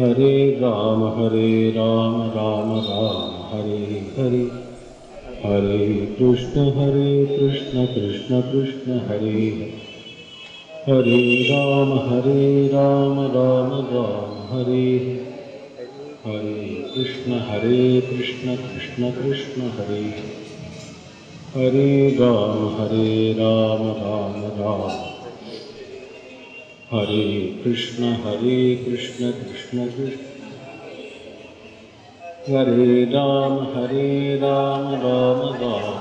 हरे राम हरे राम राम राम हरे हरे हरे कृष्ण हरे कृष्ण कृष्ण कृष्ण हरे हरे हरे राम हरे राम राम राम हरे हरे कृष्ण हरे कृष्ण कृष्ण कृष्ण हरे हरे राम हरे राम राम राम हरे कृष्ण हरे कृष्ण कृष्ण कृष्ण हरे राम हरे राम राम राम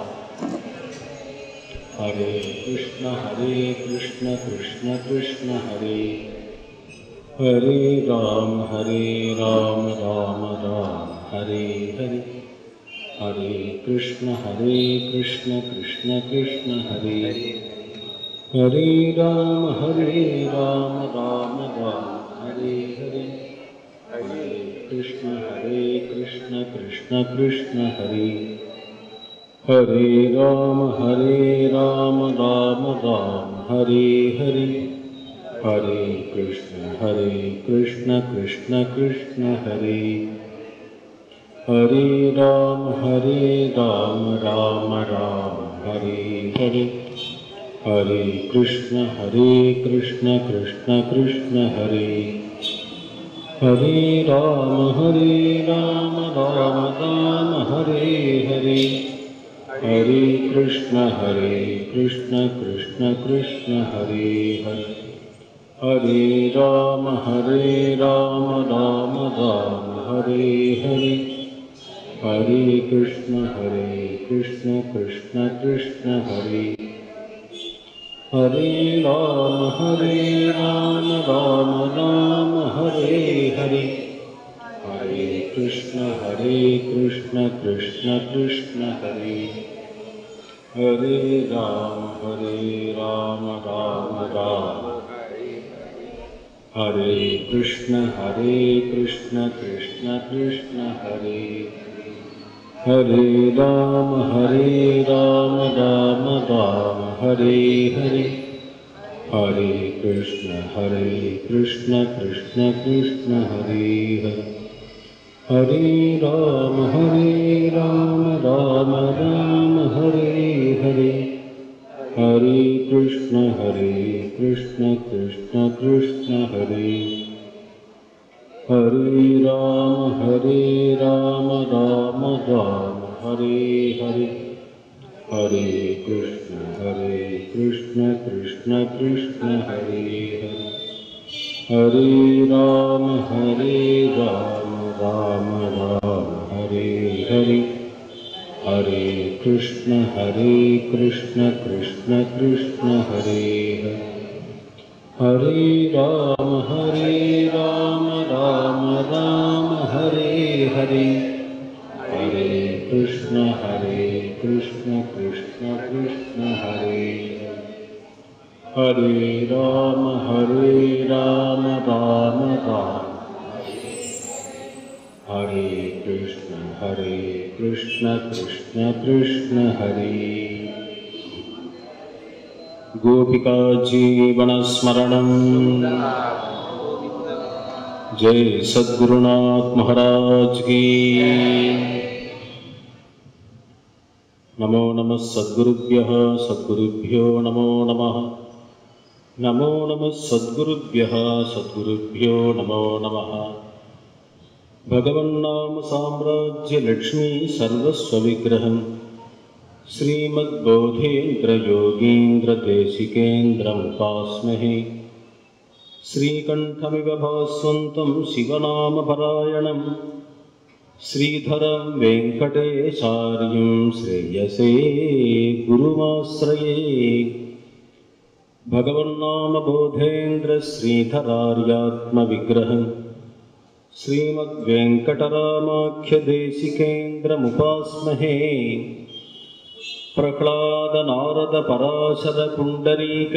हरे कृष्ण हरे कृष्ण कृष्ण कृष्ण हरे हरे राम हरे राम राम राम हरे हरे हरे कृष्ण हरे कृष्ण कृष्ण कृष्ण हरे हरे राम हरे राम राम राम हरे हरे हरे कृष्ण हरे कृष्ण कृष्ण कृष्ण हरे हरे राम हरे राम राम राम हरे हरे हरे कृष्ण हरे कृष्ण कृष्ण कृष्ण हरे हरे राम हरे राम राम राम हरे हरे हरे कृष्ण हरे कृष्ण कृष्ण कृष्ण हरे हरे राम हरे राम राम राम हरे हरे हरे कृष्ण हरे कृष्ण कृष्ण कृष्ण हरे हरे हरे राम हरे राम राम राम हरे हरे हरे कृष्ण हरे कृष्ण कृष्ण कृष्ण हरे हरे राम हरे राम राम राम हरे हरे हरे कृष्ण हरे कृष्ण कृष्ण कृष्ण हरे हरे राम हरे राम राम राम हरे कृष्ण हरे कृष्ण कृष्ण कृष्ण हरे हरे राम हरे राम राम राम हरे हरे हरे कृष्ण हरे कृष्ण कृष्ण कृष्ण हरे हरे हरे राम हरे राम राम राम हरे हरे हरे कृष्ण हरे कृष्ण कृष्ण कृष्ण हरे हरे राम हरे राम राम राम हरे हरे हरे कृष्ण हरे कृष्ण कृष्ण कृष्ण हरे हरे हरे राम हरे राम राम राम हरे हरे हरे कृष्ण हरे कृष्ण कृष्ण कृष्ण हरे हरे हरे राम हरे राम राम राम हरे हरे हरे कृष्ण हरे कृष्ण कृष्ण कृष्ण हरे हरे राम हरे राम राम राम हरे कृष्ण हरे कृष्ण कृष्ण कृष्ण हरे गोपिका जीवनस्मरणं जय सद्गुरुनाथ महाराज की नमो नमः सद्गुरुभ्यः सद्गुरुभ्यो नमो नमः नमो नमः सद्गुरुभ्यः सद्गुरुभ्यो नमो नमः भगवन्नाम साम्राज्यलक्ष्मी सर्वस्वविग्रहम् श्रीमद्बोधेन्द्रयोगीन्द्रदेशिकेन्द्रमुपास्महे श्रीकण्ठमिव भास्वन्तं शिवनामपरायणं श्रीधरं वेङ्कटेशार्यं श्रेयसे गुरुमाश्रये भगवन्नामबोधेन्द्रश्रीधरार्यात्मविग्रहम् श्रीमद्वेङ्कटरामाख्यदेशिकेन्द्रमुपास्महे प्रह्लादनारदपराशरपुण्डरीक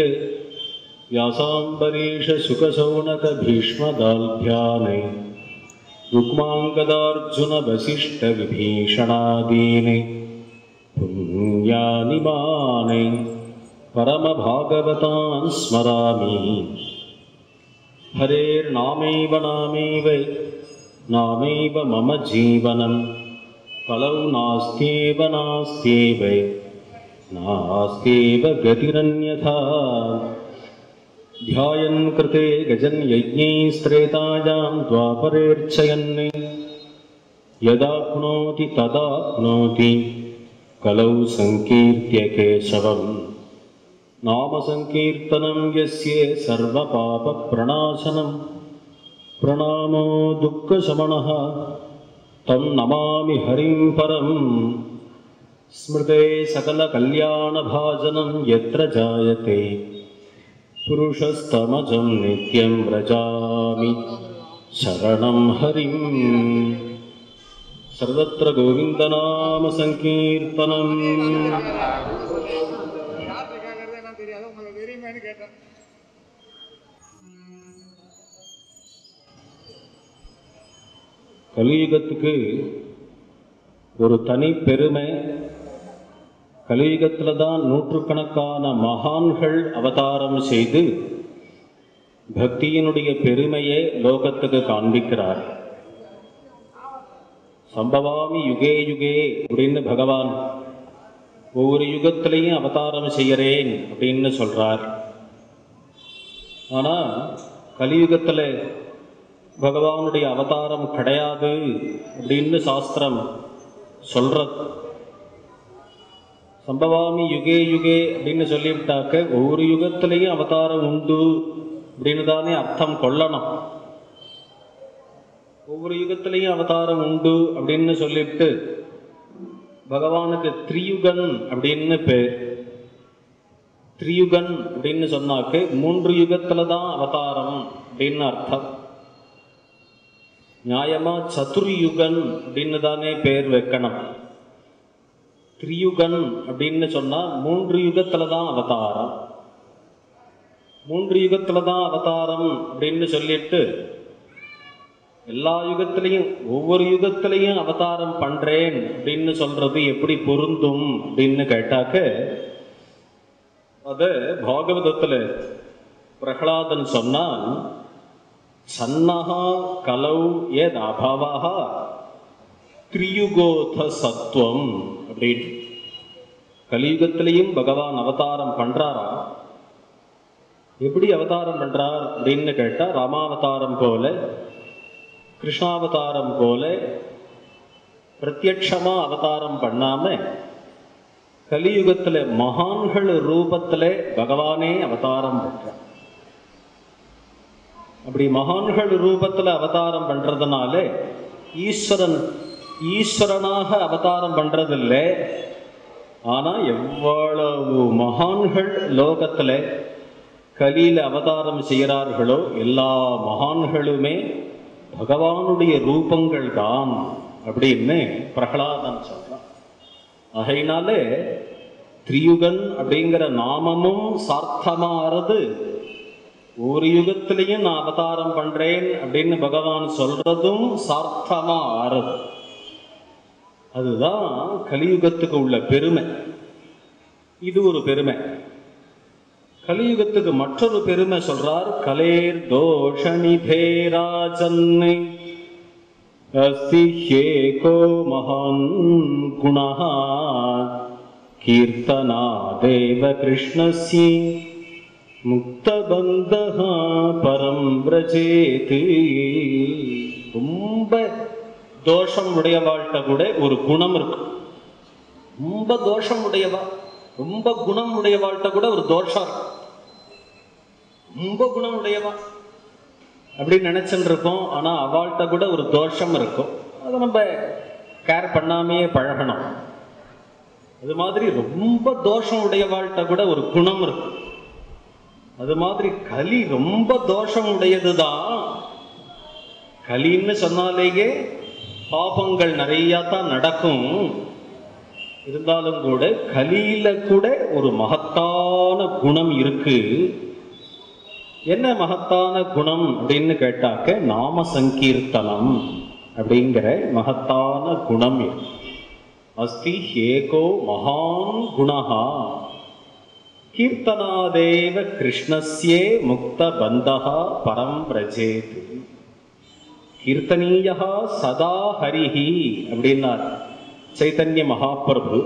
व्यासाम्बरीषशुकशौनकभीष्मदाल्भ्याने रुक्माङ्गदार्जुनवसिष्ठविभीषणादीने पुण्यानि माने परमभागवतान् स्मरामि हरेर्नामैव नामैव नामैव मम जीवनं कलौ नास्त्येव नास्त्येव नास्त्येव गतिरन्यथा ध्यायन् कृते गजन् यज्ञैस्त्रेतायां द्वापरेर्चयन् यदाप्नोति तदाप्नोति कलौ सङ्कीर्त्य केशवम् नामसङ्कीर्तनं यस्य सर्वपापप्रणाशनं प्रणामो दुःखशमनः तं नमामि हरिं परम् स्मृते सकलकल्याणभाजनं यत्र जायते पुरुषस्तमजं नित्यं व्रजामि शरणं हरिम् सर्वत्र गोविन्दनामसङ्कीर्तनम् யார்கிட்ட கேட்கறது என்ன தெரியாது உங்களுக்கு தெரியுமேன்னு கேட்டேன் கலியுகத்துக்கு ஒரு தனி பெருமை கலியுகத்தில் தான் நூற்றுக்கணக்கான மகான்கள் அவதாரம் செய்து பக்தியினுடைய பெருமையை லோகத்துக்கு காண்பிக்கிறார் சம்பவாமி யுகே யுகே அப்படின்னு பகவான் ஒவ்வொரு யுகத்திலையும் அவதாரம் செய்யறேன் அப்படின்னு சொல்றார் ஆனா கலியுகத்துல பகவானுடைய அவதாரம் கிடையாது அப்படின்னு சாஸ்திரம் சொல்றது சம்பவாமி யுகே யுகே அப்படின்னு சொல்லிவிட்டாக்க ஒவ்வொரு யுகத்திலையும் அவதாரம் உண்டு அப்படின்னு தானே அர்த்தம் கொள்ளணும் ஒவ்வொரு யுகத்திலையும் அவதாரம் உண்டு அப்படின்னு சொல்லிவிட்டு பகவானுக்கு திரியுகன் அப்படின்னு பேர் திரியுகன் அப்படின்னு சொன்னாக்கு மூன்று யுகத்துல தான் அவதாரம் அப்படின்னு அர்த்தம் நியாயமா சதுர்யுகன் அப்படின்னு தானே பேர் வைக்கணும் திரியுகன் அப்படின்னு சொன்னா மூன்று யுகத்துல தான் அவதாரம் மூன்று யுகத்துல தான் அவதாரம் அப்படின்னு சொல்லிட்டு எல்லா யுகத்திலையும் ஒவ்வொரு யுகத்திலையும் அவதாரம் பண்றேன் அப்படின்னு சொல்றது எப்படி பொருந்தும் அப்படின்னு கேட்டாக்க அது பாகவதத்துல பிரகலாதன் சொன்னான் சன்னஹா கலௌ ஏத் அபவா திரியுகோத சத்துவம் அப்படின்னு கலியுகத்திலையும் பகவான் அவதாரம் பண்றாரா எப்படி அவதாரம் பண்றார் அப்படின்னு கேட்டா ராமாவதாரம் போல கிருஷ்ணாவதாரம் போல பிரத்யட்சமா அவதாரம் பண்ணாம கலியுகத்துல மகான்கள் ரூபத்துல பகவானே அவதாரம் பண்றார் அப்படி மகான்கள் ரூபத்துல அவதாரம் பண்றதுனால ஈஸ்வரன் ஈஸ்வரனாக அவதாரம் பண்றதில்லை ஆனா எவ்வளவு மகான்கள் லோகத்துல கலியில அவதாரம் செய்கிறார்களோ எல்லா மகான்களுமே பகவானுடைய ரூபங்கள் தான் அப்படின்னு பிரகலாதன் சொல்றான் ஆகையினாலே திரியுகன் அப்படிங்கிற நாமமும் சார்த்தமாறது ஒரு யுகத்திலையும் நான் அவதாரம் பண்றேன் அப்படின்னு பகவான் சொல்றதும் சார்த்தமா ஆறுது அதுதான் கலியுகத்துக்கு உள்ள பெருமை இது ஒரு பெருமை கலியுகத்துக்கு மற்றொரு பெருமை சொல்றார் கலேர் தோஷணிதேராஜன்னை अस्ति ह्येको महान् गुणः कीर्तनादेव कृष्णस्य முக்தபந்தः பரம் பிரஜேது ரொம்ப தோஷம் உடையவாள்கிட்ட கூட ஒரு குணம் இருக்கு ரொம்ப தோஷம் உடையவா ரொம்ப குணம் உடையவாள்கிட்ட கூட ஒரு தோஷம் இருக்கு ரொம்ப குணம் உடையவா அப்படின்னு நினைச்சுட்டு இருப்போம் ஆனா அவள்கிட்ட கூட ஒரு தோஷம் இருக்கும் அதை நம்ம கேர் பண்ணாமையே பழகணும் அது மாதிரி ரொம்ப தோஷம் உடையவாள்கிட்ட கூட ஒரு குணம் இருக்கும் அது மாதிரி கலி ரொம்ப தோஷம் உடையதுதான் கலின்னு சொன்னாலேயே பாபங்கள் நிறைய தான் நடக்கும் இருந்தாலும் கூட கலியில கூட ஒரு மகத்தான குணம் இருக்கு என்ன மகத்தான குணம் அப்படின்னு கேட்டாக்க நாம சங்கீர்த்தனம் அப்படிங்கிற மகத்தான குணம் இருக்கு அஸ்தி ஏகோ மகான் குணஹா கீர்த்தனாதேவ கிருஷ்ணஸ்யே முக்த பந்தகா பரம் பிரஜேத் கீர்த்தனீயா சதா ஹரிஹி அப்படின்னார் சைத்தன்ய மகாபிரபு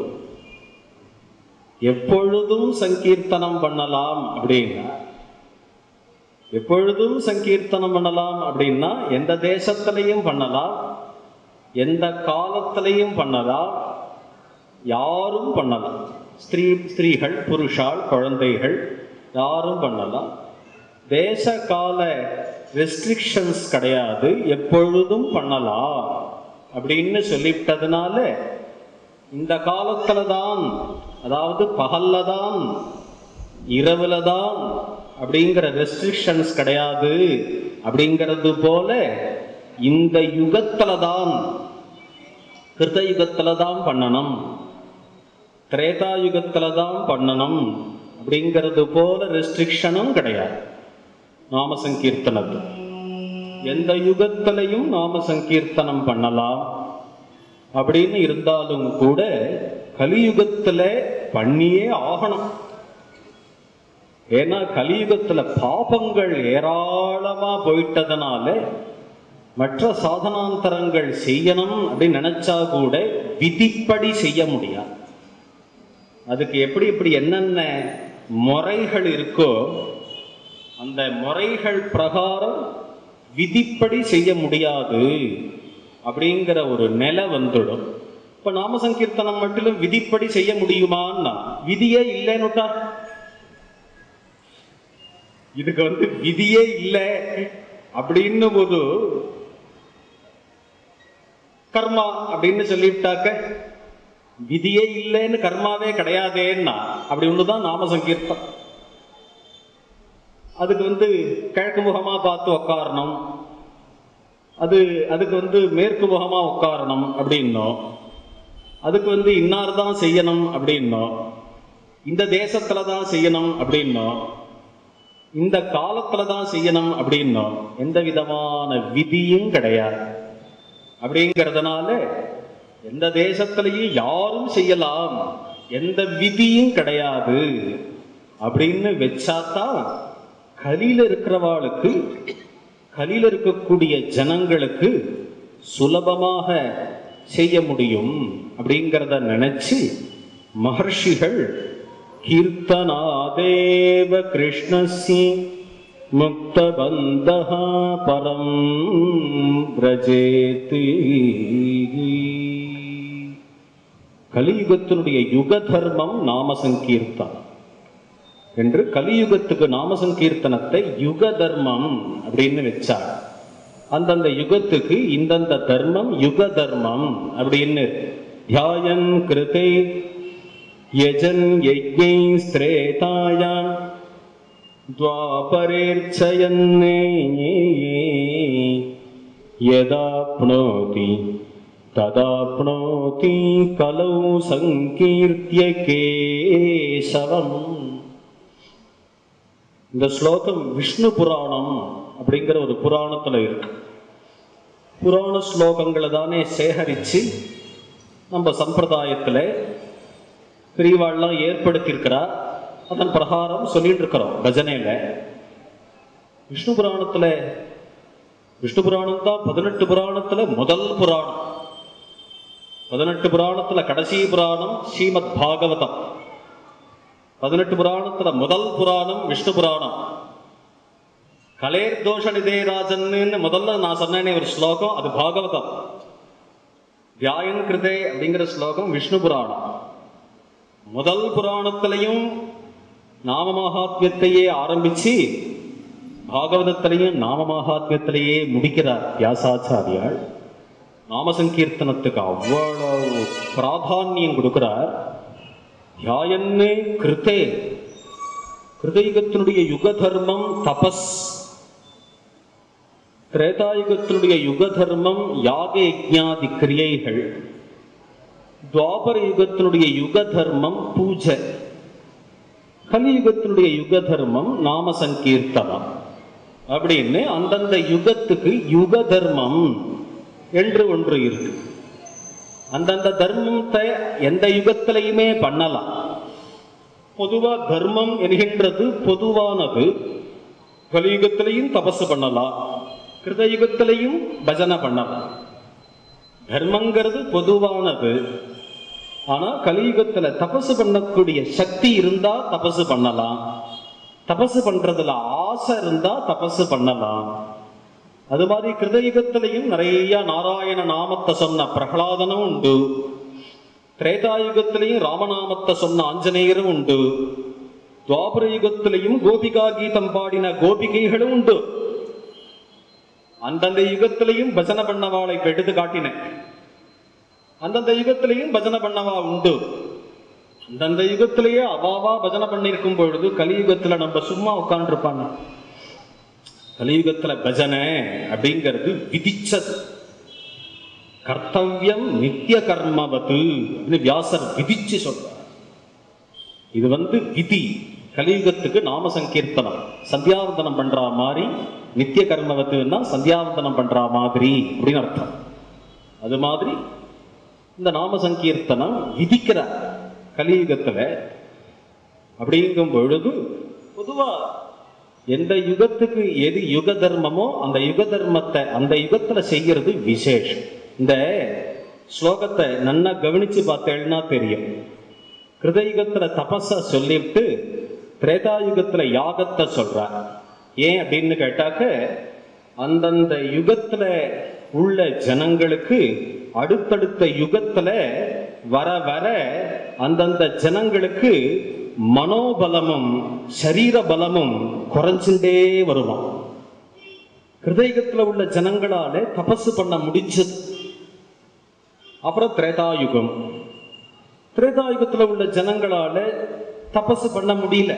எப்பொழுதும் சங்கீர்த்தனம் பண்ணலாம் அப்படின்னா எப்பொழுதும் சங்கீர்த்தனம் பண்ணலாம் அப்படின்னா எந்த தேசத்திலையும் பண்ணலாம் எந்த காலத்திலையும் பண்ணலாம் யாரும் பண்ணலாம் ஸ்திரீ ஸ்திரீகள் புருஷால் குழந்தைகள் யாரும் பண்ணலாம் தேச கால ரெஸ்ட்ரிக்ஷன்ஸ் கிடையாது எப்பொழுதும் பண்ணலாம் அப்படின்னு சொல்லிவிட்டதுனால இந்த காலத்துல தான் அதாவது பகல்ல தான் இரவுல தான் அப்படிங்கிற ரெஸ்ட்ரிக்ஷன்ஸ் கிடையாது அப்படிங்கிறது போல இந்த யுகத்துல தான் கிருத யுகத்துல தான் பண்ணணும் திரேதா யுகத்துல தான் பண்ணணும் அப்படிங்கிறது போல ரெஸ்ட்ரிக்ஷனும் கிடையாது நாம சங்கீர்த்தனத்து எந்த யுகத்திலையும் நாம சங்கீர்த்தனம் பண்ணலாம் அப்படின்னு இருந்தாலும் கூட கலியுகத்துல பண்ணியே ஆகணும் ஏன்னா கலியுகத்துல பாபங்கள் ஏராளமா போயிட்டதுனால மற்ற சாதனாந்தரங்கள் செய்யணும் அப்படின்னு நினைச்சா கூட விதிப்படி செய்ய முடியாது அதுக்கு எப்படி எப்படி என்னென்ன முறைகள் இருக்கோ அந்த முறைகள் பிரகாரம் விதிப்படி செய்ய முடியாது அப்படிங்கிற ஒரு நிலை வந்துடும் இப்ப நாம சங்கீர்த்தனம் மட்டும் விதிப்படி செய்ய முடியுமான்னா விதியே இல்லைன்னுட்டா இதுக்கு வந்து விதியே இல்லை அப்படின்னு ஒரு கர்மா அப்படின்னு சொல்லிவிட்டாக்க விதியே இல்லைன்னு கர்மாவே கிடையாதேன்னா அப்படி ஒண்ணுதான் நாம சங்கீர்த்தம் அதுக்கு வந்து கிழக்கு முகமா பார்த்து உக்காரணும் அது அதுக்கு வந்து மேற்கு முகமா உட்காரணும் அப்படின்னோம் அதுக்கு வந்து இன்னார் தான் செய்யணும் அப்படின்னோம் இந்த தேசத்துல தான் செய்யணும் அப்படின்னோம் இந்த காலத்துல தான் செய்யணும் அப்படின்னோம் எந்த விதமான விதியும் கிடையாது அப்படிங்கிறதுனால எந்த தேசத்திலையும் யாரும் செய்யலாம் எந்த விதியும் கிடையாது அப்படின்னு வச்சாதான் கலியில இருக்கிறவாளுக்கு கலியில இருக்கக்கூடிய ஜனங்களுக்கு சுலபமாக செய்ய முடியும் அப்படிங்கிறத நினைச்சு மகர்ஷிகள் கீர்த்தனாதேவ கிருஷ்ணஸ்ய முக்தபந்தः பரம் பிரஜேதி கலியுகத்தினுடைய யுக தர்மம் நாம சங்கீர்த்தனம் என்று கலியுகத்துக்கு நாம சங்கீர்த்தனத்தை யுக தர்மம் அப்படின்னு வச்சார் அந்தந்த யுகத்துக்கு இந்தந்த தர்மம் யுக தர்மம் அப்படின்னு தியாயன் கிருதே யஜன் யஜ்ஞை ஸ்திரேதாயா द्वापरेर्चयन्ने यदाप्नोति तदाप्नोति कलौ सङ्कीर्त्य केशवम् இந்த ஸ்லோகம் விஷ்ணு புராணம் அப்படிங்கிற ஒரு புராணத்துல இருக்கு புராண ஸ்லோகங்களை தானே சேகரிச்சு நம்ம சம்பிரதாயத்துல பிரிவாள்லாம் ஏற்படுத்தியிருக்கிறா அதன் பிரகாரம் சொல்லிட்டு இருக்கிறோம் பஜனையில விஷ்ணு புராணத்துல விஷ்ணு புராணம் தான் பதினெட்டு புராணத்துல முதல் புராணம் பதினெட்டு புராணத்துல கடைசி புராணம் ஸ்ரீமத் பாகவதம் பதினெட்டு புராணத்துல முதல் புராணம் விஷ்ணு புராணம் கலேர் தோஷ நிதேராஜன்னு முதல்ல நான் சொன்னேனே ஒரு ஸ்லோகம் அது பாகவதம் தியாயன் கிருதே அப்படிங்கிற ஸ்லோகம் விஷ்ணு புராணம் முதல் புராணத்திலையும் நாம மகாத்மியத்தையே ஆரம்பிச்சு பாகவதத்திலையும் நாம மகாத்மியத்திலேயே முடிக்கிறார் வியாசாச்சாரியால் நாம சங்கீர்த்தனத்துக்கு அவ்வளவு பிராதானியம் கொடுக்கிறார் தியாயன்னு கிருத்தே கிருதயுகத்தினுடைய யுக தர்மம் தபஸ் திரேதாயுகத்தினுடைய யுக தர்மம் யாக யஜ்ஞாதி கிரியைகள் துவாபர யுகத்தினுடைய யுக தர்மம் பூஜை கலியுகத்தினுடைய யுக தர்மம் நாம சங்கீர்த்தனம் அப்படின்னு அந்தந்த யுகத்துக்கு யுக தர்மம் என்று ஒன்று இருக்கு அந்தந்த தர்மத்தை எந்த யுகத்திலையுமே பண்ணலாம் பொதுவா தர்மம் என்கின்றது பொதுவானது கலியுகத்திலையும் தபசு பண்ணலாம் கிருதயுகத்திலையும் பஜனை பண்ணலாம் தர்மங்கிறது பொதுவானது ஆனா கலியுகத்துல தபசு பண்ணக்கூடிய சக்தி இருந்தா தபசு பண்ணலாம் தபசு பண்றதுல ஆசை இருந்தா தபசு பண்ணலாம் அது மாதிரி கிருதயுகத்திலையும் நிறைய நாராயண நாமத்தை சொன்ன பிரகலாதனும் உண்டு திரேதாயுகத்திலையும் ராமநாமத்தை சொன்ன ஆஞ்சநேயரும் உண்டு துவாபர யுகத்திலையும் கோபிகா கீதம் பாடின கோபிகைகளும் உண்டு அந்தந்த யுகத்திலையும் பஜனை பண்ணவாளை இப்ப எடுத்து காட்டினேன் அந்தந்த யுகத்திலையும் பஜனை பண்ணவா உண்டு அந்தந்த யுகத்திலேயே அவாவா பஜனை பண்ணிருக்கும் பொழுது கலியுகத்துல நம்ம சும்மா உட்கார்ந்துருப்பாங்க கலியுகத்துல பஜனை அப்படிங்கிறது விதிச்சது கர்த்தவியம் நித்திய கர்மவது அப்படின்னு வியாசர் விதிச்சு சொல்றார் இது வந்து விதி கலியுகத்துக்கு நாம சங்கீர்த்தனம் சந்தியாவந்தனம் பண்ற மாதிரி நித்திய கர்மவத்துன்னா சந்தியாவந்தனம் பண்ற மாதிரி அப்படின்னு அர்த்தம் அது மாதிரி இந்த நாம சங்கீர்த்தனம் விதிக்கிறார் கலியுகத்துல அப்படிங்கும் பொழுது பொதுவா எந்த யுகத்துக்கு எது யுக தர்மமோ அந்த யுக தர்மத்தை அந்த யுகத்துல செய்யறது விசேஷம் இந்த ஸ்லோகத்தை நன்னா கவனிச்சு பார்த்தேன்னா தெரியும் கிருதயுகத்துல தபஸ சொல்லிட்டு திரேதாயுகத்துல யாகத்தை சொல்றார் ஏன் அப்படின்னு கேட்டாக்க அந்தந்த யுகத்துல உள்ள ஜனங்களுக்கு அடுத்தடுத்த யுகத்துல வர வர அந்தந்த ஜனங்களுக்கு மனோபலமும் சரீர பலமும் குறைஞ்சுட்டே வருவான் கிருதயுகத்துல உள்ள ஜனங்களால தபசு பண்ண முடிஞ்சது அப்புறம் திரேதாயுகம் திரேதாயுகத்துல உள்ள ஜனங்களால தபசு பண்ண முடியல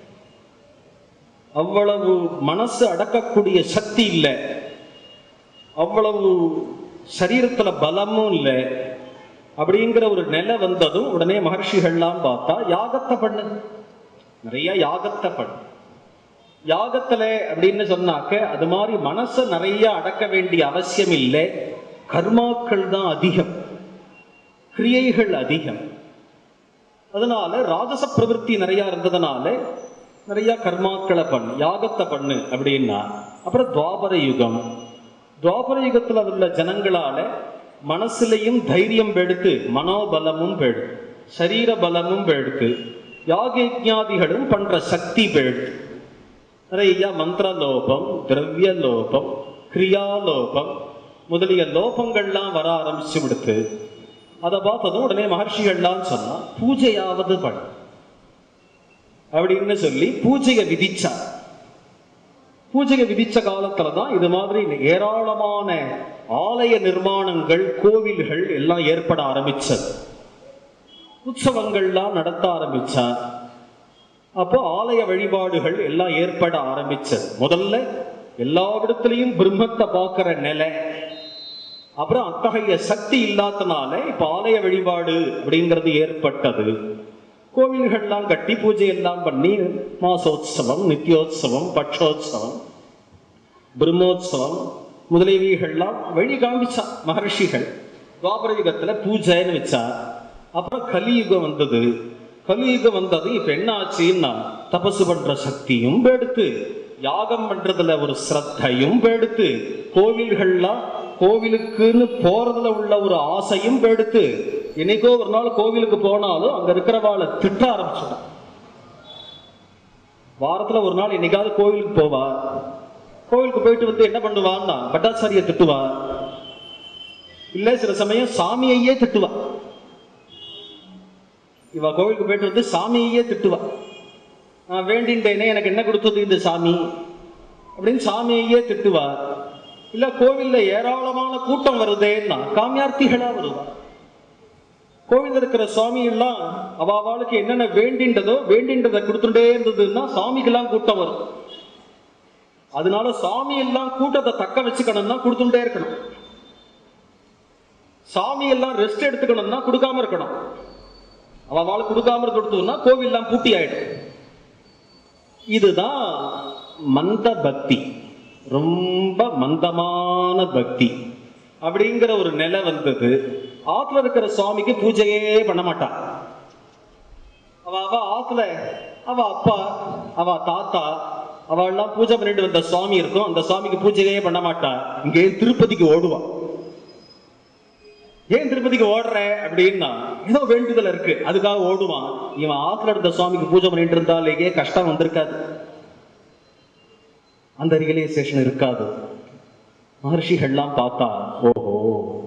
அவ்வளவு மனசு அடக்கக்கூடிய சக்தி இல்லை அவ்வளவு சரீரத்துல பலமும் இல்லை அப்படிங்கிற ஒரு நிலை வந்ததும் உடனே மகர்ஷிகள்லாம் பார்த்தா யாகத்தை பண்ணு நிறைய யாகத்தை பண்ணு யாகத்துல அப்படின்னு சொன்னாக்க அது மாதிரி மனசை நிறைய அடக்க வேண்டிய அவசியம் இல்லை கர்மாக்கள் தான் அதிகம் கிரியைகள் அதிகம் அதனால ராஜச பிரவൃத்தி நிறைய இருந்ததுனால நிறைய கர்மாக்களை பண்ணு யாகத்தை பண்ணு அப்படின்னா அப்புறம் துவாபர யுகம் துவாபர யுகத்துல உள்ள ஜனங்களால மனசுலையும் தைரியம் பெடுத்து மனோபலமும் பெடு சரீர பலமும் பெடுத்து யாகயஜாதிகளும் பண்ற சக்தி பெடுத்து நிறைய மந்திர லோபம் திரவிய லோபம் கிரியா லோபம் முதலிய லோபங்கள்லாம் வர ஆரம்பிச்சு விடுத்து அதை பார்த்ததும் உடனே மகர்ஷிகள்லாம் சொன்னா பூஜையாவது பண்ணு அப்படின்னு சொல்லி பூஜையை விதிச்சார் பூஜையை விதிச்ச காலத்துல தான் இது மாதிரி ஏராளமான ஆலய நிர்மாணங்கள் கோவில்கள் எல்லாம் ஏற்பட ஆரம்பிச்சது உற்சவங்கள்லாம் நடத்த ஆரம்பிச்சார் அப்போ ஆலய வழிபாடுகள் எல்லாம் ஏற்பட ஆரம்பிச்சது முதல்ல எல்லா இடத்துலையும் பிரம்மத்தை பார்க்கிற நிலை அப்புறம் அத்தகைய சக்தி இல்லாதனால இப்ப ஆலய வழிபாடு அப்படிங்கிறது ஏற்பட்டது கோவில்கள்லாம் கட்டி பூஜை எல்லாம் பண்ணி மாசோத்சவம் நித்தியோத்சவம் பட்சோத்சவம் பிரம்மோத்சவம் முதலியவைகள்லாம் வழி காமிச்சா மகர்ஷிகள் துவாபர யுகத்துல பூஜைன்னு வச்சா அப்புறம் கலியுகம் வந்தது கலியுகம் வந்தது இப்ப என்ன ஆச்சுன்னா தபசு பண்ற சக்தியும் எடுத்து யாகம் பண்றதுல ஒரு ஸ்ரத்தையும் எடுத்து கோவில்கள்லாம் கோவிலுக்குன்னு போறதுல உள்ள ஒரு ஆசையும் எடுத்து என்னைக்கோ ஒரு நாள் கோவிலுக்கு போனாலும் அங்க இருக்கிறவாளை திட்ட ஆரம்பிச்சுட்டான் வாரத்துல ஒரு நாள் என்னைக்காவது கோவிலுக்கு போவா கோவிலுக்கு போயிட்டு வந்து என்ன பண்ணுவான்னா பட்டாச்சாரிய திட்டுவா இல்ல சில சமயம் சாமியையே திட்டுவா இவ கோவிலுக்கு போயிட்டு வந்து சாமியையே திட்டுவா நான் வேண்டின்றேனே எனக்கு என்ன கொடுத்தது இந்த சாமி அப்படின்னு சாமியையே திட்டுவா இல்ல கோவில்ல ஏராளமான கூட்டம் வருதேன்னா காமியார்த்திகளா வருவா கோவில்ல இருக்கிற சுவாமி எல்லாம் அவாவாளுக்கு என்னென்ன வேண்டின்றதோ வேண்டின்றதை கொடுத்துட்டே இருந்ததுன்னா சாமிக்கெல்லாம் கூட்டம் வரும் அதனால சாமி எல்லாம் கூட்டத்தை தக்க வச்சுக்கணும்னா கொடுத்துட்டே இருக்கணும் சாமி எல்லாம் ரெஸ்ட் எடுத்துக்கணும்னா கொடுக்காம இருக்கணும் அவள் கொடுக்காம கொடுத்தோம்னா கோவில் எல்லாம் பூட்டி ஆயிடும் இதுதான் மந்த பக்தி ரொம்ப மந்தமான பக்தி அப்படிங்கிற ஒரு நிலை வந்தது ஆத்துல இருக்கிற சுவாமிக்கு பூஜையே பண்ண மாட்டான் அவ அவ ஆத்துல அவ அப்பா அவ தாத்தா அவள்லாம் பூஜை பண்ணிட்டு வந்த சுவாமி இருக்கும் அந்த சுவாமிக்கு பூஜையே பண்ண மாட்டா இங்கே திருப்பதிக்கு ஓடுவா ஏன் திருப்பதிக்கு ஓடுற அப்படின்னா ஏதோ வேண்டுதல் இருக்கு அதுக்காக ஓடுவான் இவன் ஆத்துல இருந்த சுவாமிக்கு பூஜை பண்ணிட்டு இருந்தாலேயே கஷ்டம் வந்திருக்காது அந்த ரியலைசேஷன் இருக்காது மகர்ஷிகள்லாம் பார்த்தா ஓஹோ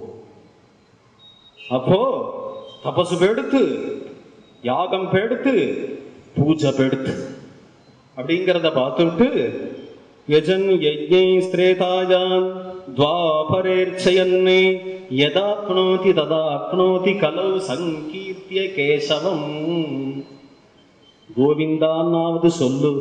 அப்போ தபசு பெடுத்து யாகம் பெடுத்து பூஜை பெடுத்து அப்படிங்கிறத பார்த்துட்டு யஜன் யஜ்ஞை ஸ்திரேதாயான் துவாபரேர்ச்சயன்னே யதாப்னோதி ததாப்னோதி கலௌ சங்கீர்த்திய கேசவம் கோவிந்தான்னாவது சொல்லு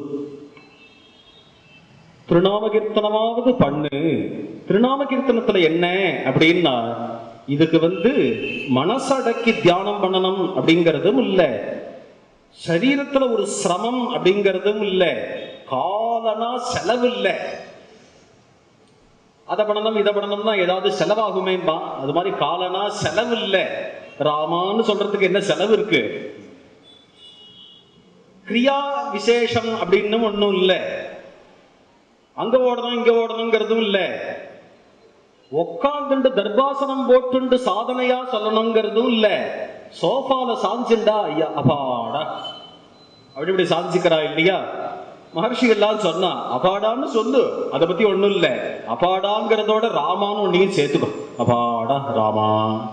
திருநாம கீர்த்தனமாவது பண்ணு திருநாம கீர்த்தனத்துல என்ன அப்படின்னா இதுக்கு வந்து மனசடக்கி தியானம் பண்ணணும் அப்படிங்கிறதும் இல்ல சரீரத்துல ஒரு சிரமம் அப்படிங்கிறதும் இல்ல காலனா செலவு இல்ல அதை பண்ணணும் இதை பண்ணணும்னா ஏதாவது செலவாகுமேம்பா அது மாதிரி காலனா செலவு இல்ல ராமான்னு சொல்றதுக்கு என்ன செலவு இருக்கு கிரியா விசேஷம் அப்படின்னு ஒண்ணும் இல்லை அங்க ஓடணும் இங்க ஓடணுங்கிறதும் இல்ல உட்காந்துண்டு தர்பாசனம் போட்டுண்டு சாதனையா சொல்லணுங்கிறதும் இல்ல சோஃபால சாஞ்சுண்டா ஐயா அப்பாடா அப்படி இப்படி சாஞ்சிக்கிறா இல்லையா மகர்ஷி எல்லாம் சொன்னா அபாடான்னு சொல்லு அதை பத்தி ஒண்ணும் இல்ல அபாடாங்கிறதோட ராமான்னு ஒன்னையும் சேர்த்துக்கோ அபாடா ராமா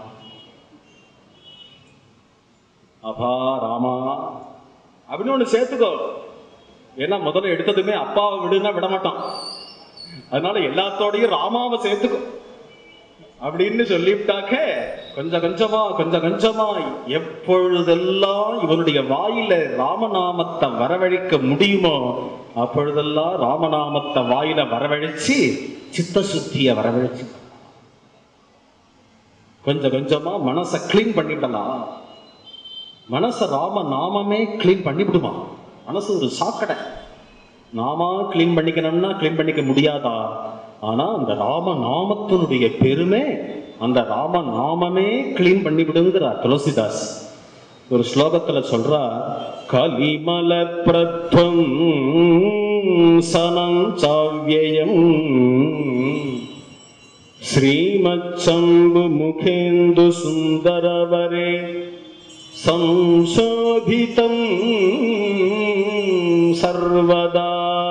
அபா ராமா அப்படின்னு ஒண்ணு சேர்த்துக்கோ ஏன்னா முதல்ல எடுத்ததுமே அப்பாவை விடுன்னா விட மாட்டான் அதனால எல்லாத்தோடையும் ராமாவை சேர்த்துக்கோ அப்படின்னு சொல்லிவிட்டாக்க கொஞ்சம் கொஞ்சமா கொஞ்சம் கொஞ்சமா எப்பொழுதெல்லாம் இவனுடைய வாயில ராமநாமத்தை வரவழைக்க முடியுமோ அப்பொழுதெல்லாம் ராமநாமத்தை வாயில வரவழைச்சு சித்த சுத்திய வரவழைச்சு கொஞ்சம் கொஞ்சமா மனசை கிளீன் பண்ணிவிடலாம் மனசை ராம நாமமே கிளீன் பண்ணிவிடுமா மனசு ஒரு சாக்கடை நாமா கிளீன் பண்ணிக்கணும்னா கிளீன் பண்ணிக்க முடியாதா ஆனா அந்த ராம நாமத்தினுடைய பெருமை அந்த ராம நாமமே கிளீன் பண்ணிவிடுங்கிறார் துளசிதாஸ் ஒரு ஸ்லோகத்துல சொல்றா கலிமல பிரத்வம் சனம் சாவியம் ஸ்ரீமச்சம்பு முகேந்து சுந்தரவரே संशोभितं सर्वदा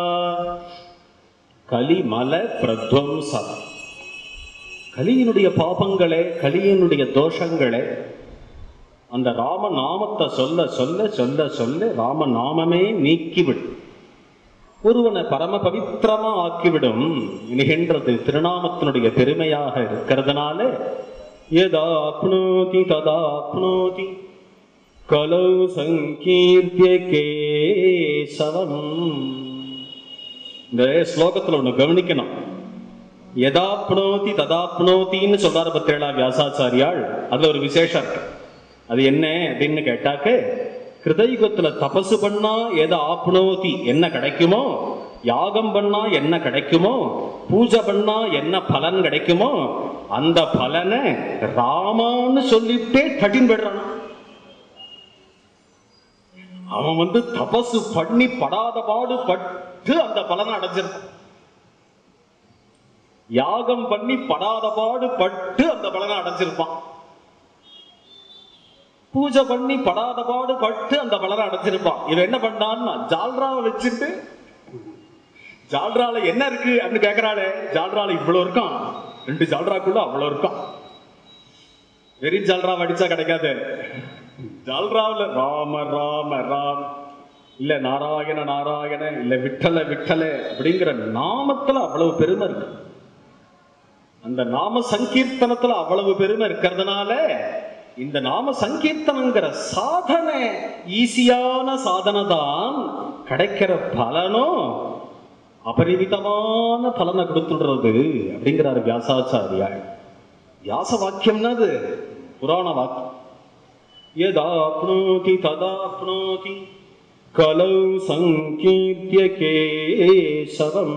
கலிமல பிரத்வம்சம் கலியினுடைய பாபங்களே கலியினுடைய தோஷங்களே அந்த ராம நாமத்தை சொல்ல சொல்ல சொல்ல சொல்ல ராம நாமமே நீக்கிவிடும் ஒருவனை பரம பவித்திரமா ஆக்கிவிடும் என்கின்றது திருநாமத்தினுடைய பெருமையாக இருக்கிறதுனால எதா அப்னோதி ததா அப்னோதி கலௌ சங்கீர்த்திய கேசவம் இந்த ஸ்லோகத்துல ஒண்ணு கவனிக்கணும் எதாப்னோதி ததாப்னோத்தின்னு சொல்றாரு பத்திரலா வியாசாச்சாரியாள் அதுல ஒரு விசேஷம் இருக்கு அது என்ன அப்படின்னு கேட்டாக்க கிருதயுகத்துல தபசு பண்ணா எதை ஆப்னோதி என்ன கிடைக்குமோ யாகம் பண்ணா என்ன கிடைக்குமோ பூஜை பண்ணா என்ன பலன் கிடைக்குமோ அந்த பலனை ராமான்னு சொல்லிட்டே தட்டின் விடுறான் அவன் வந்து தபசு பண்ணி படாத பாடு பட்டு அந்த பலனை அடைஞ்சிருக்கான் யாகம் பண்ணி படாத பாடு பட்டு அந்த பலனை அடைஞ்சிருப்பான் பூஜை பண்ணி படாத பாடு பட்டு அந்த பலனை அடைஞ்சிருப்பான் இவன் என்ன பண்ணான்னா ஜால்ராவை வச்சுட்டு ஜால்ரால என்ன இருக்கு அப்படின்னு கேக்குறாளே ஜால்ரால இவ்வளவு இருக்கான் ரெண்டு ஜால்ராக்குள்ள அவ்வளவு இருக்கான் வெறும் ஜால்ரா அடிச்சா கிடைக்காது ஜால்ராவில் ராம ராம ராம் இல்ல நாராயண நாராயண இல்ல விட்டல விட்டல அப்படிங்கிற நாமத்துல அவ்வளவு பெருமை இருக்கு அந்த நாம சங்கீர்த்தனத்துல அவ்வளவு பெருமை இருக்கிறதுனால இந்த நாம சங்கீர்த்தனங்கிற சாதனை ஈஸியான சாதனை தான் கிடைக்கிற பலனும் அபரிமிதமான பலனை கொடுத்துடுறது அப்படிங்கிறாரு வியாசாச்சாரியாள் வியாச வாக்கியம்னா அது புராண வாக்கியம் यदाप्नोति तदाप्नोति कलौ सङ्कीर्त्य केशवम्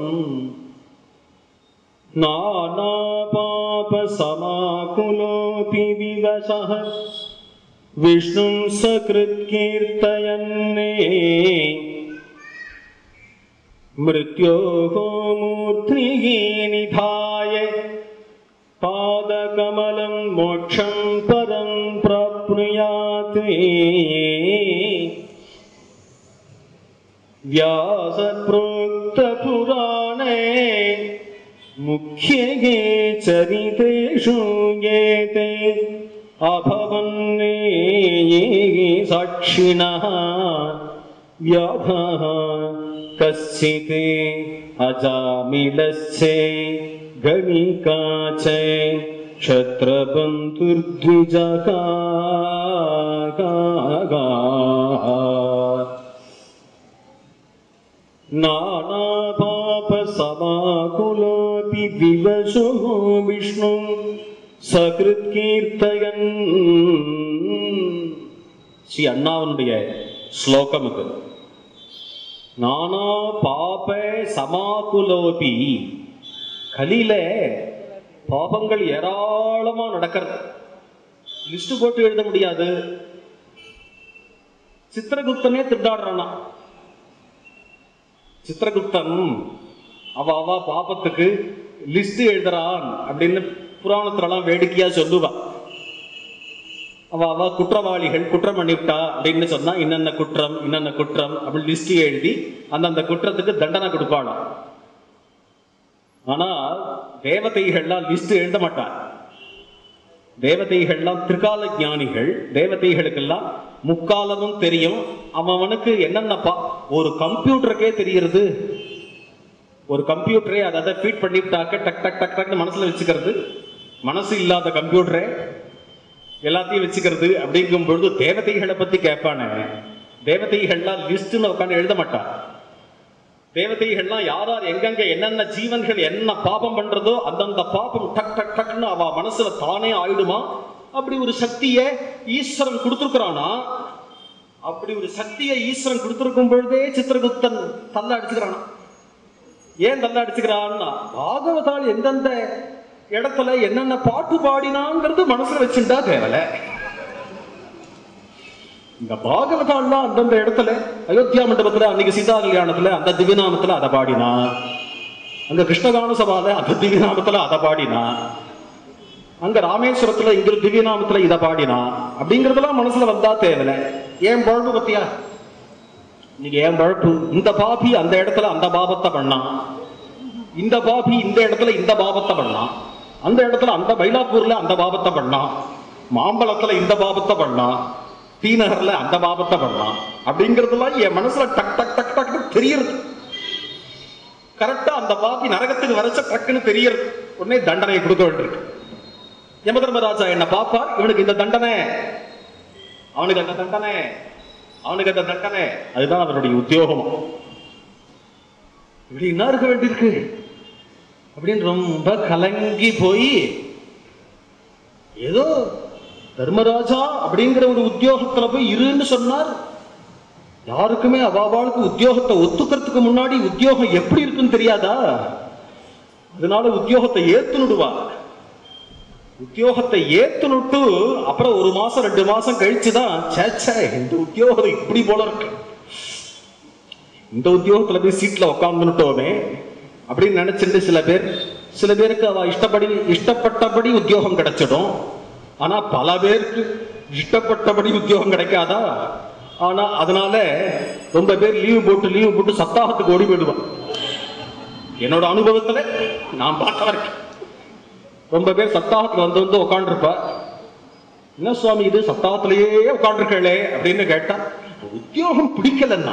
नानापापसमाकुलोऽपि विवशः विष्णुं सकृत्कीर्तयन्ने मृत्योः मूर्ध्निः निधाय पादकमलं मोक्षं परं प्राप्नुयात् व्यासप्रोक्तपुराणे मुख्ये चरितेषु ये ते अभवन्ने साक्षिणः व्याधः कश्चित् अजामिलस्य गणिका च क्षत्रबन्धुर्द्विजका नानापापसमाकुलोऽपि विवशो विष्णुं சகிருத்கீர்த்தயன் ஸ்ரீ அண்ணாவனுடைய ஸ்லோகம் இது நானா பாப சமாகுலோபி கலியில பாபங்கள் ஏராளமா நடக்கிறது லிஸ்ட் போட்டு எழுத முடியாது சித்திரகுப்தனே திண்டாடுறானா சித்திரகுப்தன் அவ அவ பாபத்துக்கு லிஸ்ட் எழுதுறான் அப்படின்னு புராணத்துலலாம் வேடிக்கையா சொல்லுவா அவ அவ குற்றவாளிகள் குற்றம் பண்ணிவிட்டா அப்படின்னு சொன்னா இன்னென்ன குற்றம் இன்னென்ன குற்றம் அப்படின்னு லிஸ்ட் எழுதி அந்தந்த குற்றத்துக்கு தண்டனை கொடுப்பாளாம் ஆனா தேவதைகள்லாம் லிஸ்ட் எழுத மாட்டார் தேவதைகள்லாம் திரிகால ஞானிகள் தேவதைகளுக்கெல்லாம் முக்காலமும் தெரியும் அவனுக்கு என்னென்ன பா ஒரு கம்ப்யூட்டருக்கே தெரியுறது ஒரு கம்ப்யூட்டரே அதை அதை ஃபீட் பண்ணிவிட்டாக்க டக் டக் டக் டக்னு மனசுல வச்சுக்கிறது மனசு இல்லாத கம்ப்யூட்டரே எல்லாத்தையும் வச்சுக்கிறது அப்படிங்கும் பொழுது தேவதைகளை பத்தி கேட்பானே தேவதைகள்லாம் லிஸ்ட்னு உட்காந்து எழுத மாட்டான் தேவதைகள்லாம் யார் யார் எங்கெங்க என்னென்ன ஜீவன்கள் என்ன பாபம் பண்றதோ அந்தந்த பாபம் டக் டக் டக்னு அவ மனசுல தானே ஆயிடுமா அப்படி ஒரு சக்தியை ஈஸ்வரன் கொடுத்துருக்கிறானா அப்படி ஒரு சக்தியை ஈஸ்வரன் கொடுத்திருக்கும் பொழுதே சித்திரகுப்தன் தள்ள அடிச்சுக்கிறானா ஏன் தள்ள அடிச்சுக்கிறான்னா பாகவதால் எந்தெந்த இடத்துல என்னென்ன பாட்டு பாடினாங்கிறது மனசுல வச்சுட்டா தேவலை இந்த பாகவதால்லாம் அந்தந்த இடத்துல அயோத்தியா மண்டபத்துல அன்னைக்கு சீதா கல்யாணத்துல அந்த திவ்யநாமத்துல அதை பாடினா அங்க கிருஷ்ணகான சபால அந்த திவ்யநாமத்துல அதை பாடினா அங்க ராமேஸ்வரத்துல இங்க ஒரு திவ்யநாமத்துல இதை பாடினா அப்படிங்கறதெல்லாம் மனசுல வந்தா தேவையில்ல ஏன் பழப்பு பத்தியா நீங்க ஏன் பழப்பு இந்த பாபி அந்த இடத்துல அந்த பாபத்தை பண்ணான் இந்த பாபி இந்த இடத்துல இந்த பாபத்தை பண்ணான் அந்த இடத்துல அந்த மயிலாப்பூர்ல அந்த பாபத்தை பண்ணான் மாம்பழத்துல இந்த பாபத்தை பண்ணான் டி நகர்ல அந்த பாபத்தை பண்ணான் அப்படிங்கறதெல்லாம் என் மனசுல டக் டக் டக் டக்னு தெரியறது கரெக்டா அந்த பாபி நரகத்துக்கு வரைச்ச டக்குன்னு தெரியறது உடனே தண்டனை கொடுக்க வேண்டியிருக்கு யமதர்மராஜா என்ன பாப்பார் இவனுக்கு இந்த தண்டனை அவனுக்கு அந்த தண்டனை அவனுக்கு அந்த தண்டனை அதுதான் அவனுடைய உத்தியோகம் இப்படி என்ன இருக்க வேண்டியிருக்கு அப்படின்னு ரொம்ப கலங்கி போய் ஏதோ தர்மராஜா அப்படிங்கிற ஒரு உத்தியோகத்துல போய் இருன்னு சொன்னார் யாருக்குமே அவாவாளுக்கு உத்தியோகத்தை ஒத்துக்கிறதுக்கு முன்னாடி உத்தியோகம் எப்படி இருக்குன்னு தெரியாதா அதனால உத்தியோகத்தை ஏத்துனுடுவா உத்தியோகத்தை ஏத்துனுட்டு அப்புறம் ஒரு மாசம் ரெண்டு மாசம் கழிச்சுதான் சேச்சே இந்த உத்தியோகம் இப்படி போல இருக்கு இந்த உத்தியோகத்துல போய் சீட்ல உட்காந்துட்டோமே அப்படின்னு நினைச்சிட்டு சில பேர் சில பேருக்கு அவ இஷ்டப்படி இஷ்டப்பட்டபடி உத்தியோகம் கிடைச்சிடும் ஆனா பல பேருக்கு இஷ்டப்பட்டபடி உத்தியோகம் கிடைக்காதா ஆனா அதனால ரொம்ப பேர் லீவு போட்டு லீவு போட்டு சப்தாகத்துக்கு ஓடி போயிடுவான் என்னோட அனுபவத்துல நான் பார்த்த வரைக்கும் ரொம்ப பேர் சப்தாகத்துல வந்து வந்து உட்காந்துருப்பா என்ன சுவாமி இது சப்தாகத்திலேயே உட்காந்துருக்கே அப்படின்னு கேட்டா உத்தியோகம் பிடிக்கலன்னா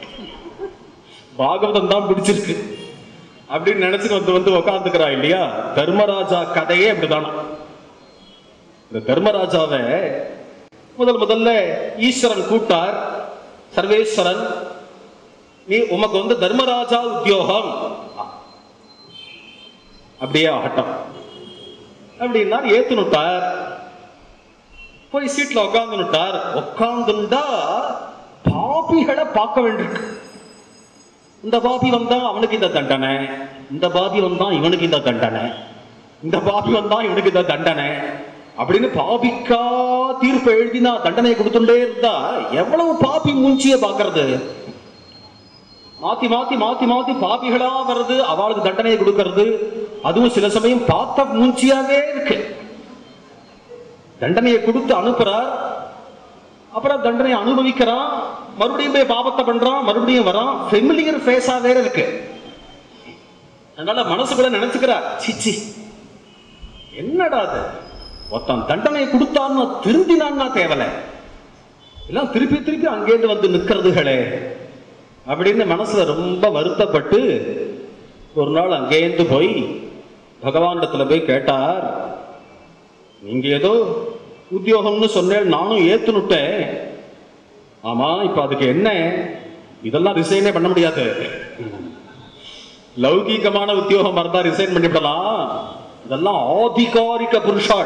பாகவதம் தான் பிடிச்சிருக்கு அப்படின்னு நினைச்சுட்டு வந்து வந்து உட்காந்துக்கிறா இல்லையா தர்மராஜா கதையே அப்படிதானா இந்த தர்மராஜாவை முதல் முதல்ல ஈஸ்வரன் கூட்டார் சர்வேஸ்வரன் நீ உமக்கு வந்து தர்மராஜா உத்தியோகம் அப்படியே ஆகட்டும் அப்படின்னா ஏத்துனுட்டார் போய் சீட்ல உட்காந்துட்டார் உட்காந்துண்டா பாபிகளை பார்க்க வேண்டியிருக்கு இந்த பாபி வந்தா அவனுக்கு இந்த தண்டனை இந்த பாபி வந்தா இவனுக்கு இந்த தண்டனை இந்த பாபி வந்தா இவனுக்கு இந்த தண்டனை அப்படின்னு பாபிக்கா தீர்ப்பு எழுதினா தண்டனை கொடுத்துட்டே இருந்தா எவ்வளவு பாபி மூஞ்சிய பாக்குறது மாத்தி மாத்தி மாத்தி மாத்தி பாபிகளா வருது அவளுக்கு தண்டனையை கொடுக்கறது அதுவும் சில சமயம் பார்த்த மூஞ்சியாவே இருக்கு தண்டனையை கொடுத்து அனுப்புறார் அப்புறம் தண்டனையை அனுபவிக்கிறான் மறுபடியும் போய் பாபத்தை பண்றான் மறுபடியும் வரான் ஃபெமிலியர் ஃபேஸா வேற இருக்கு அதனால மனசுக்குள்ள நினைச்சுக்கிறார் சிச்சி என்னடா அது ஒருத்தன் தண்டனை கொடுத்தான்னு திருந்தினான்னா தேவலை எல்லாம் திருப்பி திருப்பி அங்கேருந்து வந்து நிக்கிறதுகளே அப்படின்னு மனசுல ரொம்ப வருத்தப்பட்டு ஒரு நாள் அங்கேருந்து போய் பகவானிடத்துல போய் கேட்டார் நீங்க ஏதோ உத்தியோகம்னு சொன்னேன் நானும் ஏத்துனுட்டேன் ஆமா இப்ப அதுக்கு என்ன இதெல்லாம் ரிசைனே பண்ண முடியாது லௌகீகமான உத்தியோகம் இருந்தா ரிசைன் பண்ணிவிடலாம் இதெல்லாம் ஆதிகாரிக புருஷாள்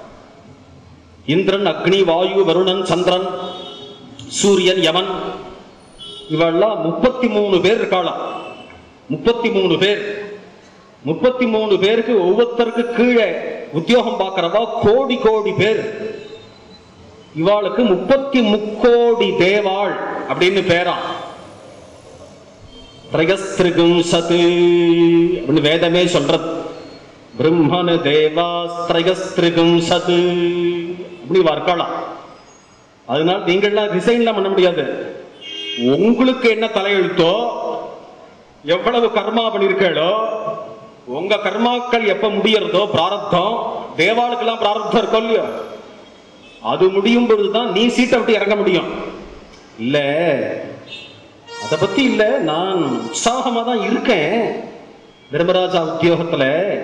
இந்திரன் அக்னி வாயு வருணன் சந்திரன் சூரியன் யமன் இவெல்லாம் முப்பத்தி மூணு பேர் இருக்காளாம் முப்பத்தி மூணு பேர் முப்பத்தி மூணு பேருக்கு ஒவ்வொருத்தருக்கு கீழே உத்தியோகம் பார்க்கறவா கோடி கோடி பேர் இவாளுக்கு முப்பத்தி முக்கோடி தேவாள் அப்படின்னு பேராம் திரயஸ்திருகும் சத்து அப்படின்னு வேதமே சொல்றது பிரம்மனு தேவா திரயஸ்திருகும் சத்து அப்படி வர்க்கலாம் அதனால நீங்கள்லாம் ரிசைன்லாம் பண்ண முடியாது உங்களுக்கு என்ன தலையெழுத்தோ எவ்வளவு கர்மா பண்ணிருக்கீங்களோ உங்க கர்மாக்கள் எப்ப முடியறதோ பிராரப்தம் தேவாளுக்கெல்லாம் பிராரப்தம் இருக்கோ இல்லையோ அது முடியும் பொழுதுதான் நீ சீட்டை விட்டு இறங்க முடியும் இல்ல அத பத்தி இல்ல நான் உற்சாகமா தான் இருக்கேன் தர்மராஜா உத்தியோகத்துல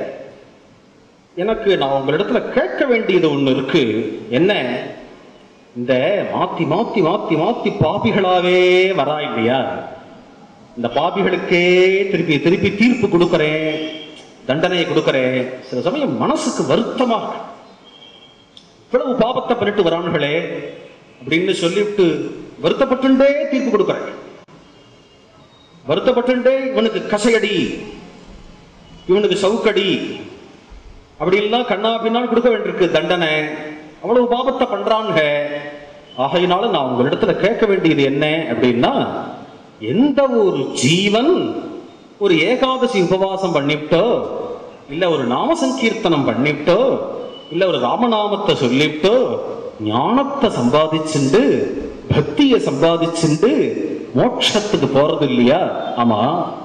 எனக்கு நான் உங்களிடத்துல கேட்க வேண்டியது ஒண்ணு இருக்கு என்ன இந்த மாத்தி மாத்தி மாத்தி மாத்தி பாபிகளாவே வரா இல்லையா இந்த பாபிகளுக்கே திருப்பி திருப்பி தீர்ப்பு கொடுக்கறேன் தண்டனையை கொடுக்கறேன் சில சமயம் மனசுக்கு வருத்தமா இருக்கு. இவ்வளவு பாபத்தை பண்ணிட்டு வரானுங்களே அப்படின்னு சொல்லிவிட்டு வருத்தப்பட்டுண்டே தீர்ப்பு கொடுக்கறேன் வருத்தப்பட்டுண்டே இவனுக்கு கசையடி இவனுக்கு சவுக்கடி அப்படின்லாம் கண்ணா பின்னால் கொடுக்க வேண்டியிருக்கு தண்டனை அவ்வளவு பாபத்தை பண்றாங்க ஆகையினால நான் உங்களிடத்துல கேட்க வேண்டியது என்ன அப்படின்னா எந்த ஒரு ஜீவன் ஒரு ஏகாதசி உபவாசம் பண்ணிவிட்டோ இல்ல ஒரு நாம சங்கீர்த்தனம் பண்ணிவிட்டோ இல்ல ஒரு ராமநாமத்தை சொல்லிவிட்டோ ஞானத்தை சம்பாதிச்சுண்டு பக்தியை சம்பாதிச்சுண்டு மோட்சத்துக்கு போறது இல்லையா ஆமா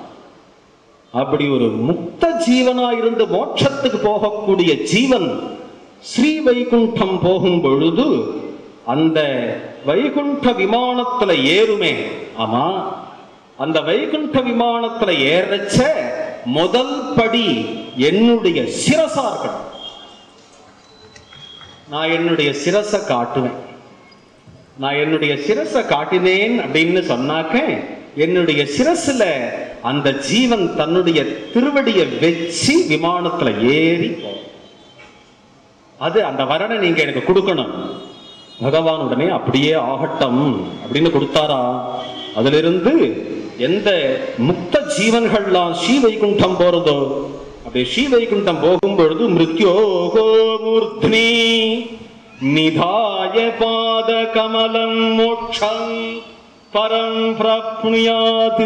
அப்படி ஒரு முக்த ஜீவனா இருந்து மோட்சத்துக்கு போகக்கூடிய ஜீவன் ஸ்ரீ வைகுண்டம் போகும் பொழுது அந்த வைகுண்ட விமானத்துல ஏறுமே ஆமா அந்த வைகுண்ட விமானத்துல ஏறச்ச முதல் படி என்னுடைய சிரசார்கள் நான் என்னுடைய சிரசை காட்டுவேன் நான் என்னுடைய சிரசை காட்டினேன் அப்படின்னு சொன்னாக்க என்னுடைய சிரசுல அந்த ஜீவன் தன்னுடைய திருவடியை வச்சு விமானத்துல ஏறி போகும். அது அந்த வரனை நீங்க எனக்கு கொடுக்கணும் பகவான் உடனே அப்படியே ஆகட்டும் அப்படின்னு கொடுத்தாரா அதிலிருந்து எந்த முக்த ஜீவன்கள்லாம் ஸ்ரீ வைகுண்டம் போறதோ அப்படி ஸ்ரீ வைகுண்டம் போகும் பொழுது மிருத்யோகோ மூர்த்னி நிதாய பாத கமலம் மோட்சம் பரம் பிரப்னுயாது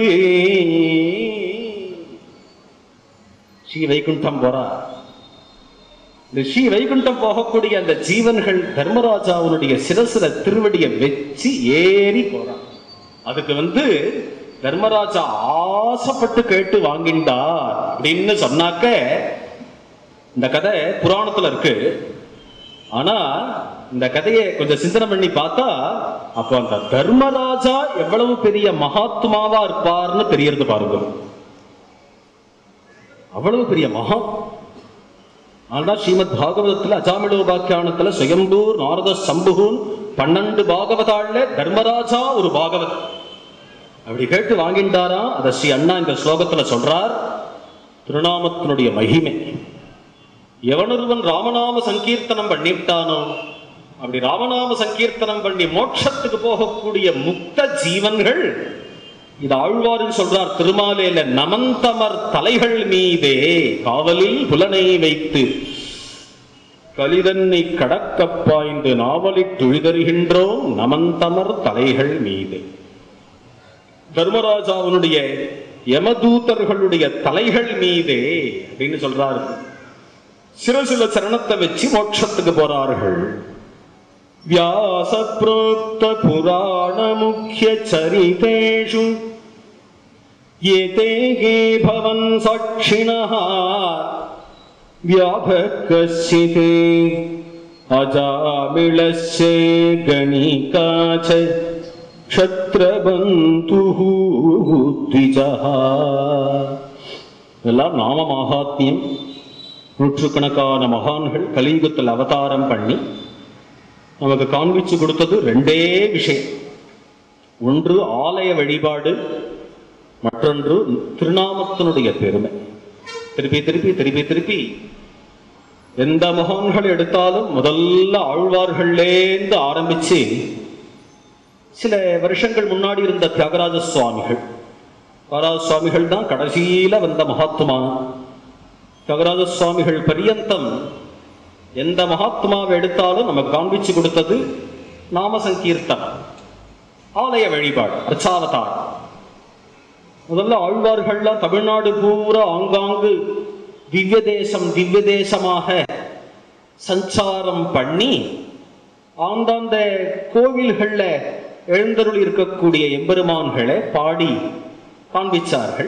ஸ்ரீ வைகுண்டம் போறா இந்த ஸ்ரீ வைகுண்டம் போகக்கூடிய அந்த ஜீவன்கள் தர்மராஜாவுடைய சிரசுல திருவடியை வச்சு ஏறி போறான் அதுக்கு வந்து தர்மராஜா ஆசைப்பட்டு கேட்டு வாங்கிண்டார் அப்படின்னு சொன்னாக்க இந்த கதை புராணத்துல இருக்கு ஆனா இந்த கதையை கொஞ்சம் சிந்தனை பண்ணி பார்த்தா அப்போ அந்த தர்மராஜா எவ்வளவு பெரிய மகாத்மாவா இருப்பார்னு தெரியறது பாருங்க அவ்வளவு பெரிய மகா ஆனால் ஸ்ரீமத் பாகவதத்துல அஜாமிடோபாக்கியானத்துல சுயம்பூர் நாரத சம்புகூன் பன்னெண்டு பாகவதாள்ல தர்மராஜா ஒரு பாகவத் அப்படி கேட்டு வாங்கிண்டாரா அதை ஸ்ரீ அண்ணா இந்த ஸ்லோகத்துல சொல்றார் திருநாமத்தினுடைய மகிமை எவனொருவன் ராமநாம சங்கீர்த்தனம் பண்ணிவிட்டானோ அப்படி ராமநாம சங்கீர்த்தனம் பண்ணி மோட்சத்துக்கு போகக்கூடிய முக்த ஜீவன்கள் இது ஆழ்வாரின் சொல்றார் திருமாலேல நமந்தமர் தலைகள் மீதே காவலில் புலனை வைத்து கலிதன்னை கடக்கப் பாய்ந்து நாவலில் துழிதருகின்றோம் நமந்தமர் தலைகள் மீது தர்மராஜாவினுடைய யமதூதர்களுடைய தலைகள் மீதே அப்படின்னு சொல்றாரு சில சில சரணத்தை வச்சு மோட்சத்துக்கு போறார்கள் வியாச புரோக்த புராண முக்கிய சரிதேஷு ஏதே பவன் சாட்சிணः व्याभकश्चित् अजामिळस्य गणिका च क्षत्रबन्धुः द्विजः இதெல்லாம் நாம மகாத்மியம் நூற்றுக்கணக்கான மகான்கள் கலியுகத்தில் அவதாரம் பண்ணி நமக்கு காண்பிச்சு கொடுத்தது ரெண்டே விஷயம் ஒன்று ஆலய வழிபாடு மற்றொன்று திருநாமத்தினுடைய பெருமை திருப்பி திருப்பி திருப்பி திருப்பி எந்த மகான்கள் எடுத்தாலும் முதல்ல ஆழ்வார்கள்லேருந்து ஆரம்பிச்சு சில வருஷங்கள் முன்னாடி இருந்த தியாகராஜ சுவாமிகள் தியாகராஜ சுவாமிகள் தான் கடைசியில வந்த மகாத்மா தியாகராஜ சுவாமிகள் பரியந்தம் எந்த மகாத்மாவை எடுத்தாலும் நமக்கு காண்பிச்சு கொடுத்தது நாம சங்கீர்த்தனம் ஆலய வழிபாடு அர்ச்சாவதாரம் முதல்ல ஆழ்வார்கள்லாம் தமிழ்நாடு பூரா ஆங்காங்கு திவ்ய தேசம் திவ்ய தேசமாக சஞ்சாரம் பண்ணி ஆந்தாந்த கோவில்கள்ல எழுந்தருள் இருக்கக்கூடிய எம்பெருமான்களை பாடி காண்பிச்சார்கள்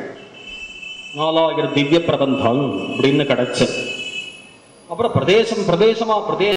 நாலாயிரம் திவ்ய பிரபந்தம் அப்படின்னு கிடைச்சது அப்புறம் பிரதேசம் பிரதேசமா பிரதேச